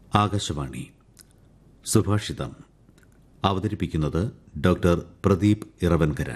ആകാശവാണി സുഭാഷിതം അവതരിപ്പിക്കുന്നത് ഡോക്ടർ പ്രദീപ് ഇറവൻകര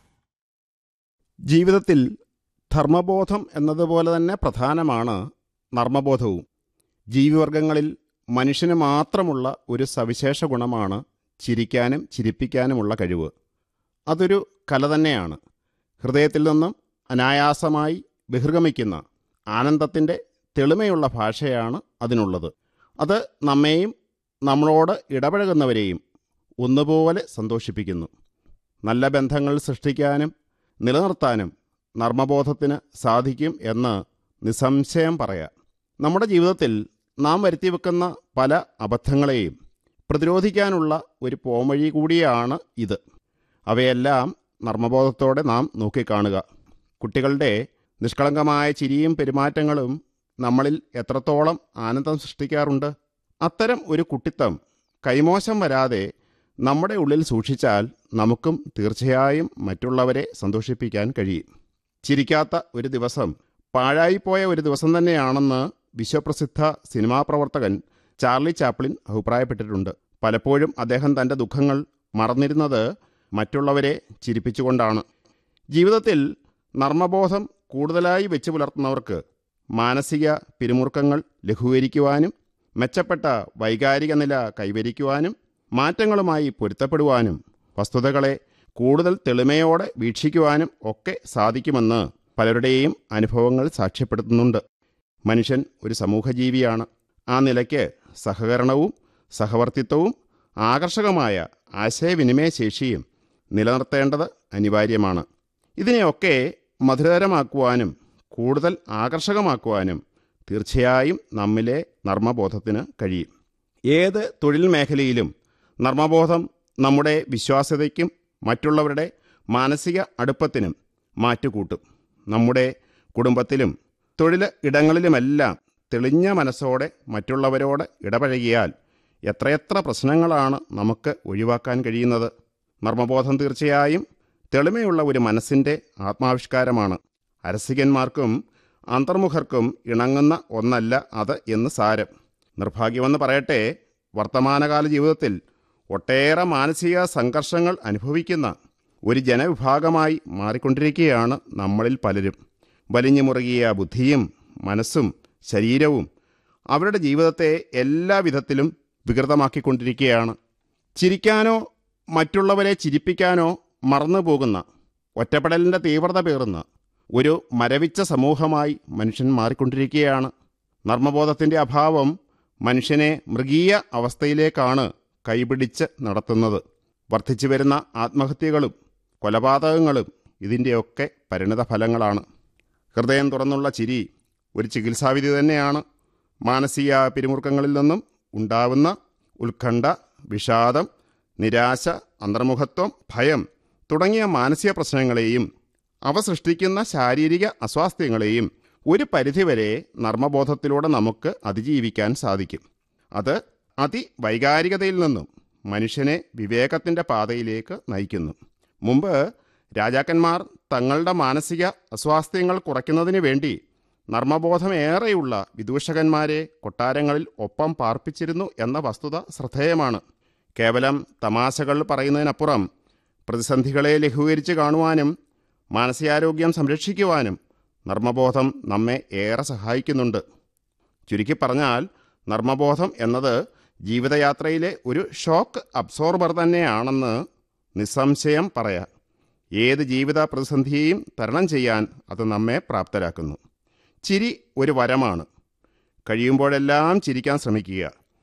ജീവിതത്തിൽ ധർമ്മബോധം എന്നതുപോലെ തന്നെ പ്രധാനമാണ് നർമ്മബോധവും ജീവിവർഗങ്ങളിൽ മനുഷ്യന് മാത്രമുള്ള ഒരു സവിശേഷ ഗുണമാണ് ചിരിക്കാനും ചിരിപ്പിക്കാനുമുള്ള കഴിവ് അതൊരു കല തന്നെയാണ് ഹൃദയത്തിൽ നിന്നും അനായാസമായി ബഹിർഗമിക്കുന്ന ആനന്ദത്തിൻ്റെ തെളിമയുള്ള ഭാഷയാണ് അതിനുള്ളത് അത് നമ്മെയും നമ്മളോട് ഇടപഴകുന്നവരെയും ഒന്നുപോലെ സന്തോഷിപ്പിക്കുന്നു നല്ല ബന്ധങ്ങൾ സൃഷ്ടിക്കാനും നിലനിർത്താനും നർമ്മബോധത്തിന് സാധിക്കും എന്ന് നിസ്സംശയം പറയാം നമ്മുടെ ജീവിതത്തിൽ നാം വരുത്തിവെക്കുന്ന പല അബദ്ധങ്ങളെയും പ്രതിരോധിക്കാനുള്ള ഒരു പോംവഴി കൂടിയാണ് ഇത് അവയെല്ലാം നർമ്മബോധത്തോടെ നാം നോക്കിക്കാണുക കുട്ടികളുടെ നിഷ്കളങ്കമായ ചിരിയും പെരുമാറ്റങ്ങളും നമ്മളിൽ എത്രത്തോളം ആനന്ദം സൃഷ്ടിക്കാറുണ്ട് അത്തരം ഒരു കുട്ടിത്തം കൈമോശം വരാതെ നമ്മുടെ ഉള്ളിൽ സൂക്ഷിച്ചാൽ നമുക്കും തീർച്ചയായും മറ്റുള്ളവരെ സന്തോഷിപ്പിക്കാൻ കഴിയും ചിരിക്കാത്ത ഒരു ദിവസം പാഴായിപ്പോയ ഒരു ദിവസം തന്നെയാണെന്ന് വിശ്വപ്രസിദ്ധ സിനിമാ പ്രവർത്തകൻ ചാർലി ചാപ്ലിൻ അഭിപ്രായപ്പെട്ടിട്ടുണ്ട് പലപ്പോഴും അദ്ദേഹം തൻ്റെ ദുഃഖങ്ങൾ മറന്നിരുന്നത് മറ്റുള്ളവരെ ചിരിപ്പിച്ചുകൊണ്ടാണ് ജീവിതത്തിൽ നർമ്മബോധം കൂടുതലായി വെച്ച് പുലർത്തുന്നവർക്ക് മാനസിക പിരിമുറുക്കങ്ങൾ ലഘൂകരിക്കുവാനും മെച്ചപ്പെട്ട വൈകാരിക നില കൈവരിക്കുവാനും മാറ്റങ്ങളുമായി പൊരുത്തപ്പെടുവാനും വസ്തുതകളെ കൂടുതൽ തെളിമയോടെ വീക്ഷിക്കുവാനും ഒക്കെ സാധിക്കുമെന്ന് പലരുടെയും അനുഭവങ്ങൾ സാക്ഷ്യപ്പെടുത്തുന്നുണ്ട് മനുഷ്യൻ ഒരു സമൂഹജീവിയാണ് ആ നിലയ്ക്ക് സഹകരണവും സഹവർത്തിത്വവും ആകർഷകമായ ആശയവിനിമയ ശേഷിയും നിലനിർത്തേണ്ടത് അനിവാര്യമാണ് ഇതിനെയൊക്കെ മധുരതരമാക്കുവാനും കൂടുതൽ ആകർഷകമാക്കുവാനും തീർച്ചയായും നമ്മിലെ നർമ്മബോധത്തിന് കഴിയും ഏത് തൊഴിൽ മേഖലയിലും നർമ്മബോധം നമ്മുടെ വിശ്വാസ്യതയ്ക്കും മറ്റുള്ളവരുടെ മാനസിക അടുപ്പത്തിനും മാറ്റുകൂട്ടും നമ്മുടെ കുടുംബത്തിലും തൊഴിൽ ഇടങ്ങളിലുമെല്ലാം തെളിഞ്ഞ മനസ്സോടെ മറ്റുള്ളവരോട് ഇടപഴകിയാൽ എത്രയെത്ര പ്രശ്നങ്ങളാണ് നമുക്ക് ഒഴിവാക്കാൻ കഴിയുന്നത് നർമ്മബോധം തീർച്ചയായും തെളിമയുള്ള ഒരു മനസ്സിൻ്റെ ആത്മാവിഷ്കാരമാണ് അരസികന്മാർക്കും അന്തർമുഖർക്കും ഇണങ്ങുന്ന ഒന്നല്ല അത് എന്ന് സാരം നിർഭാഗ്യമെന്ന് പറയട്ടെ വർത്തമാനകാല ജീവിതത്തിൽ ഒട്ടേറെ മാനസിക സംഘർഷങ്ങൾ അനുഭവിക്കുന്ന ഒരു ജനവിഭാഗമായി മാറിക്കൊണ്ടിരിക്കുകയാണ് നമ്മളിൽ പലരും വലിഞ്ഞു മുറുകിയ ബുദ്ധിയും മനസ്സും ശരീരവും അവരുടെ ജീവിതത്തെ എല്ലാ വിധത്തിലും വികൃതമാക്കിക്കൊണ്ടിരിക്കുകയാണ് ചിരിക്കാനോ മറ്റുള്ളവരെ ചിരിപ്പിക്കാനോ മറന്നു പോകുന്ന ഒറ്റപ്പെടലിൻ്റെ തീവ്രത പേറുന്ന ഒരു മരവിച്ച സമൂഹമായി മനുഷ്യൻ മാറിക്കൊണ്ടിരിക്കുകയാണ് നർമ്മബോധത്തിൻ്റെ അഭാവം മനുഷ്യനെ മൃഗീയ അവസ്ഥയിലേക്കാണ് കൈപിടിച്ച് നടത്തുന്നത് വർദ്ധിച്ചു വരുന്ന ആത്മഹത്യകളും കൊലപാതകങ്ങളും ഇതിൻ്റെയൊക്കെ പരിണിത ഫലങ്ങളാണ് ഹൃദയം തുറന്നുള്ള ചിരി ഒരു ചികിത്സാവിധി തന്നെയാണ് മാനസിക പിരിമുറുക്കങ്ങളിൽ നിന്നും ഉണ്ടാവുന്ന ഉത്കണ്ഠ വിഷാദം നിരാശ അന്തർമുഖത്വം ഭയം തുടങ്ങിയ മാനസിക പ്രശ്നങ്ങളെയും അവ സൃഷ്ടിക്കുന്ന ശാരീരിക അസ്വാസ്ഥ്യങ്ങളെയും ഒരു പരിധിവരെ നർമ്മബോധത്തിലൂടെ നമുക്ക് അതിജീവിക്കാൻ സാധിക്കും അത് അതിവൈകാരികതയിൽ നിന്നും മനുഷ്യനെ വിവേകത്തിൻ്റെ പാതയിലേക്ക് നയിക്കുന്നു മുമ്പ് രാജാക്കന്മാർ തങ്ങളുടെ മാനസിക അസ്വാസ്ഥ്യങ്ങൾ കുറയ്ക്കുന്നതിന് വേണ്ടി നർമ്മബോധമേറെയുള്ള വിദൂഷകന്മാരെ കൊട്ടാരങ്ങളിൽ ഒപ്പം പാർപ്പിച്ചിരുന്നു എന്ന വസ്തുത ശ്രദ്ധേയമാണ് കേവലം തമാശകൾ പറയുന്നതിനപ്പുറം പ്രതിസന്ധികളെ ലഘൂകരിച്ച് കാണുവാനും മാനസികാരോഗ്യം സംരക്ഷിക്കുവാനും നർമ്മബോധം നമ്മെ ഏറെ സഹായിക്കുന്നുണ്ട് ചുരുക്കി പറഞ്ഞാൽ നർമ്മബോധം എന്നത് ജീവിതയാത്രയിലെ ഒരു ഷോക്ക് അബ്സോർബർ തന്നെയാണെന്ന് നിസ്സംശയം പറയാം ഏത് ജീവിത പ്രതിസന്ധിയെയും തരണം ചെയ്യാൻ അത് നമ്മെ പ്രാപ്തരാക്കുന്നു ചിരി ഒരു വരമാണ് കഴിയുമ്പോഴെല്ലാം ചിരിക്കാൻ ശ്രമിക്കുക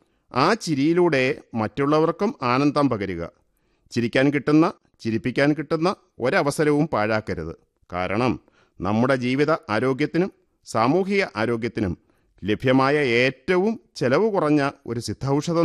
ആ ചിരിയിലൂടെ മറ്റുള്ളവർക്കും ആനന്ദം പകരുക ചിരിക്കാൻ കിട്ടുന്ന ചിരിപ്പിക്കാൻ കിട്ടുന്ന ഒരവസരവും പാഴാക്കരുത് കാരണം നമ്മുടെ ജീവിത ആരോഗ്യത്തിനും സാമൂഹിക ആരോഗ്യത്തിനും ലഭ്യമായ ഏറ്റവും ചെലവ് കുറഞ്ഞ ഒരു സിദ്ധൌഷധം